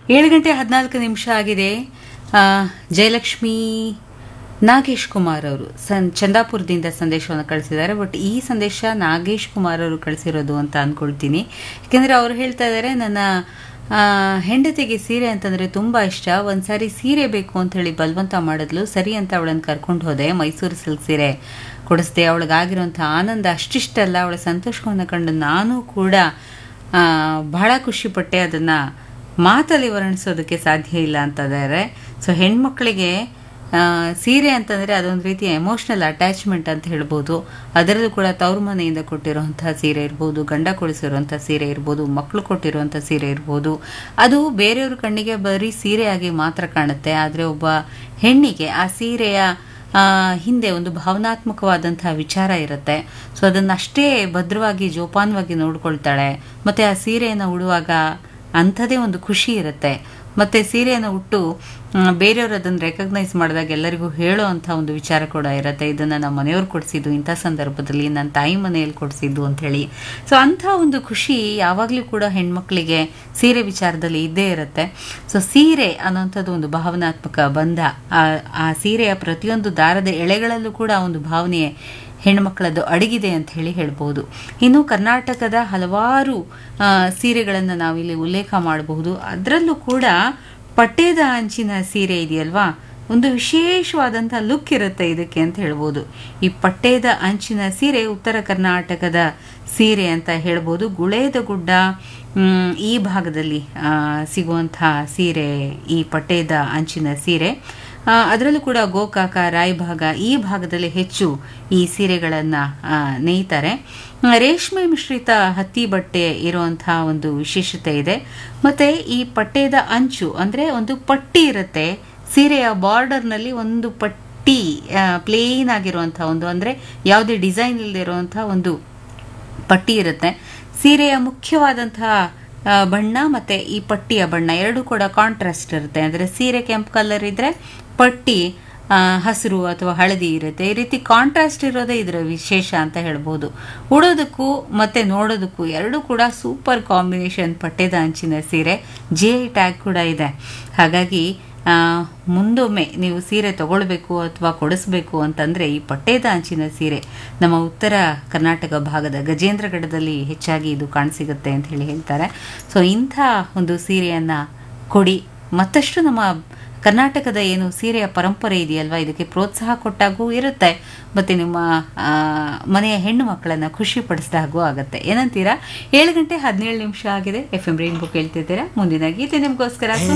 ಏಳು ಗಂಟೆ ಹದಿನಾಲ್ಕು ನಿಮಿಷ ಆಗಿದೆ ಆ, ಜಯಲಕ್ಷ್ಮಿ ನಾಗೇಶ್ ಕುಮಾರ್ ಅವರು ಸನ್ ಚಂದಾಪುರದಿಂದ ಸಂದೇಶವನ್ನು ಕಳಿಸಿದ್ದಾರೆ ಬಟ್ ಈ ಸಂದೇಶ ನಾಗೇಶ್ ಕುಮಾರ್ ಅವರು ಕಳಿಸಿರೋದು ಅಂತ ಅಂದ್ಕೊಳ್ತೀನಿ ಯಾಕೆಂದರೆ ಅವರು ಹೇಳ್ತಾ ಇದ್ದಾರೆ ನನ್ನ ಆ, ಹೆಂಡತಿಗೆ ಸೀರೆ ಅಂತಂದರೆ ತುಂಬ ಇಷ್ಟ ಒಂದ್ಸಾರಿ ಸೀರೆ ಬೇಕು ಅಂತ ಹೇಳಿ ಬಲವಂತ ಮಾಡಿದ್ಲು ಸರಿ ಅಂತ ಅವಳನ್ನು ಕರ್ಕೊಂಡು ಹೋದೆ ಮೈಸೂರು ಸಿಲ್ಕ್ ಸೀರೆ ಕೊಡಿಸ್ದೆ ಅವಳಿಗಾಗಿರುವಂಥ ಆನಂದ ಅಷ್ಟಿಷ್ಟಲ್ಲ ಅವಳ ಸಂತೋಷವನ್ನು ಕಂಡು ನಾನು ಕೂಡ ಆ, ಬಹಳ ಖುಷಿಪಟ್ಟೆ ಅದನ್ನು ಮಾತಲ್ಲಿ ವರ್ಣಿಸೋದಕ್ಕೆ ಸಾಧ್ಯ ಇಲ್ಲ ಅಂತಂದರೆ ಸೊ ಹೆಣ್ಮಕ್ಳಿಗೆ ಆ, ಸೀರೆ ಅಂತಂದರೆ ಅದೊಂದು ರೀತಿಯ ಎಮೋಷ್ನಲ್ ಅಟ್ಯಾಚ್ಮೆಂಟ್ ಅಂತ ಹೇಳ್ಬೋದು ಅದರಲ್ಲೂ ಕೂಡ ತವ್ರ ಮನೆಯಿಂದ ಕೊಟ್ಟಿರುವಂಥ ಸೀರೆ ಇರ್ಬೋದು ಗಂಡ ಕೊಡಿಸಿರುವಂಥ ಸೀರೆ ಇರ್ಬೋದು ಮಕ್ಕಳು ಕೊಟ್ಟಿರುವಂಥ ಸೀರೆ ಇರ್ಬೋದು ಅದು ಬೇರೆಯವ್ರ ಕಣ್ಣಿಗೆ ಬರೀ ಸೀರೆಯಾಗಿ ಮಾತ್ರ ಕಾಣುತ್ತೆ ಆದರೆ ಒಬ್ಬ ಹೆಣ್ಣಿಗೆ ಆ ಸೀರೆಯ ಆ, ಹಿಂದೆ ಒಂದು ಭಾವನಾತ್ಮಕವಾದಂತಹ ವಿಚಾರ ಇರುತ್ತೆ ಸೊ ಅದನ್ನು ಅಷ್ಟೇ ಭದ್ರವಾಗಿ ಜೋಪಾನವಾಗಿ ನೋಡ್ಕೊಳ್ತಾಳೆ ಮತ್ತು ಆ ಸೀರೆಯನ್ನು ಉಡುವಾಗ ಅಂಥದೇ ಒಂದು ಖುಷಿ ಇರುತ್ತೆ ಮತ್ತು ಸೀರೆಯನ್ನು ಉಟ್ಟು ಮ್, ಬೇರೆಯವರು ಅದನ್ನು ರೆಕಗ್ನೈಸ್ ಮಾಡಿದಾಗ ಎಲ್ಲರಿಗೂ ಹೇಳೋ ಅಂಥ ಒಂದು ವಿಚಾರ ಕೂಡ ಇರುತ್ತೆ ಇದನ್ನು ನಮ್ಮ ಮನೆಯವ್ರು ಕೊಡಿಸಿದ್ದು ಇಂಥ ಸಂದರ್ಭದಲ್ಲಿ ನನ್ನ ತಾಯಿ ಮನೆಯಲ್ಲಿ ಕೊಡಿಸಿದ್ದು ಅಂಥೇಳಿ ಸೊ ಅಂಥ ಒಂದು ಖುಷಿ ಯಾವಾಗಲೂ ಕೂಡ ಹೆಣ್ಮಕ್ಳಿಗೆ ಸೀರೆ ವಿಚಾರದಲ್ಲಿ ಇದ್ದೇ ಇರುತ್ತೆ ಸೊ ಸೀರೆ ಅನ್ನೋಂಥದ್ದು ಒಂದು ಭಾವನಾತ್ಮಕ ಬಂಧ ಆ- ಆ ಸೀರೆಯ ಪ್ರತಿಯೊಂದು ದಾರದ ಎಳೆಗಳಲ್ಲೂ ಕೂಡ ಒಂದು ಭಾವನೆ ಹೆಣ್ಮಕ್ಳದ್ದು ಅಡಗಿದೆ ಅಂತ ಹೇಳಿ ಹೇಳ್ಬೋದು ಇನ್ನು ಕರ್ನಾಟಕದ ಹಲವಾರು ಸೀರೆಗಳನ್ನು ನಾವಿಲ್ಲಿ ಉಲ್ಲೇಖ ಮಾಡಬಹುದು ಅದರಲ್ಲೂ ಕೂಡ ಪಟ್ಟೇದ ಅಂಚಿನ ಸೀರೆ ಇದೆಯಲ್ವಾ ಒಂದು ವಿಶೇಷವಾದಂಥ ಲುಕ್ ಇರುತ್ತೆ ಇದಕ್ಕೆ ಅಂತ ಹೇಳ್ಬೋದು ಈ ಪಟ್ಟೇದ ಅಂಚಿನ ಸೀರೆ ಉತ್ತರ ಕರ್ನಾಟಕದ ಸೀರೆ ಅಂತ ಹೇಳ್ಬೋದು ಗುಳೇದ ಗುಡ್ಡ ಮ್, ಈ ಭಾಗದಲ್ಲಿ ಆ, ಸಿಗುವಂಥ ಸೀರೆ ಈ ಪಟ್ಟೇದ ಅಂಚಿನ ಸೀರೆ ಆ, ಅದರಲ್ಲೂ ಕೂಡ ಗೋಕಾಕ ರಾಯಭಾಗ ಈ ಭಾಗದಲ್ಲಿ ಹೆಚ್ಚು ಈ ಸೀರೆಗಳನ್ನು ನೇಯ್ತಾರೆ ಆ, ರೇಷ್ಮೆ ಮಿಶ್ರಿತ ಹತ್ತಿ ಬಟ್ಟೆ ಇರುವಂತಹ ಒಂದು ವಿಶೇಷತೆ ಇದೆ ಮತ್ತೆ ಈ ಪಟ್ಟೆದ ಅಂಚು ಅಂದ್ರೆ ಒಂದು ಪಟ್ಟಿ ಇರುತ್ತೆ ಸೀರೆಯ ಬಾರ್ಡರ್ನಲ್ಲಿ ಒಂದು ಪಟ್ಟಿ ಪ್ಲೇನ್ ಆಗಿರುವಂತಹ ಒಂದು ಅಂದ್ರೆ ಯಾವುದೇ ಡಿಸೈನ್ ಇಲ್ಲದೆ ಇರುವಂತಹ ಒಂದು ಪಟ್ಟಿ ಇರುತ್ತೆ ಸೀರೆಯ ಮುಖ್ಯವಾದಂತಹ ಆ, ಬಣ್ಣ ಮತ್ತೆ ಈ ಪಟ್ಟಿಯ ಬಣ್ಣ ಎರಡೂ ಕೂಡ ಕಾಂಟ್ರಾಸ್ಟ್ ಇರುತ್ತೆ ಅಂದ್ರೆ ಸೀರೆ ಕೆಂಪು ಕಲರ್ ಇದ್ರೆ ಪಟ್ಟಿ ಆ, ಹಸಿರು ಅಥವಾ ಹಳದಿ ಇರುತ್ತೆ ಈ ರೀತಿ ಕಾಂಟ್ರಾಸ್ಟ್ ಇರೋದೇ ಇದರ ವಿಶೇಷ ಅಂತ ಹೇಳ್ಬೋದು ಉಡೋದಕ್ಕೂ ಮತ್ತೆ ನೋಡೋದಕ್ಕೂ ಎರಡೂ ಕೂಡ ಸೂಪರ್ ಕಾಂಬಿನೇಷನ್ ಪಟ್ಟೆದ ಅಂಚಿನ ಸೀರೆ ಜಿ ಐ ಟ್ಯಾಗ್ ಕೂಡ ಇದೆ ಹಾಗಾಗಿ ಆ, ಮುಂದೊಮ್ಮೆ ನೀವು ಸೀರೆ ತಗೊಳ್ಬೇಕು ಅಥವಾ ಕೊಡಿಸ್ಬೇಕು ಅಂತಂದ್ರೆ ಈ ಪಟ್ಟೇದ ಅಂಚಿನ ಸೀರೆ ನಮ್ಮ ಉತ್ತರ ಕರ್ನಾಟಕ ಭಾಗದ ಗಜೇಂದ್ರಗಢದಲ್ಲಿ ಹೆಚ್ಚಾಗಿ ಇದು ಕಾಣಸಿಗುತ್ತೆ ಅಂತ ಹೇಳಿ ಹೇಳ್ತಾರೆ ಸೊ ಇಂಥ ಒಂದು ಸೀರೆಯನ್ನ ಕೊಡಿ ಮತ್ತಷ್ಟು ನಮ್ಮ ಕರ್ನಾಟಕದ ಏನು ಸೀರೆಯ ಪರಂಪರೆ ಇದೆಯಲ್ವಾ ಇದಕ್ಕೆ ಪ್ರೋತ್ಸಾಹ ಕೊಟ್ಟಾಗೂ ಇರುತ್ತೆ ಮತ್ತೆ ನಿಮ್ಮ ಆ, ಮನೆಯ ಹೆಣ್ಣು ಮಕ್ಕಳನ್ನ ಖುಷಿ ಪಡಿಸಿದಾಗೂ ಆಗುತ್ತೆ ಏನಂತೀರಾ ಏಳು ಗಂಟೆ ಹದಿನೇಳು ನಿಮಿಷ ಆಗಿದೆ ಎಫ್ ಎಂ ರೈನ್ಬೋ ಕೇಳ್ತಿದ್ದೀರಾ ಮುಂದಿನ ಗೀತೆ ನಿಮಗೋಸ್ಕರ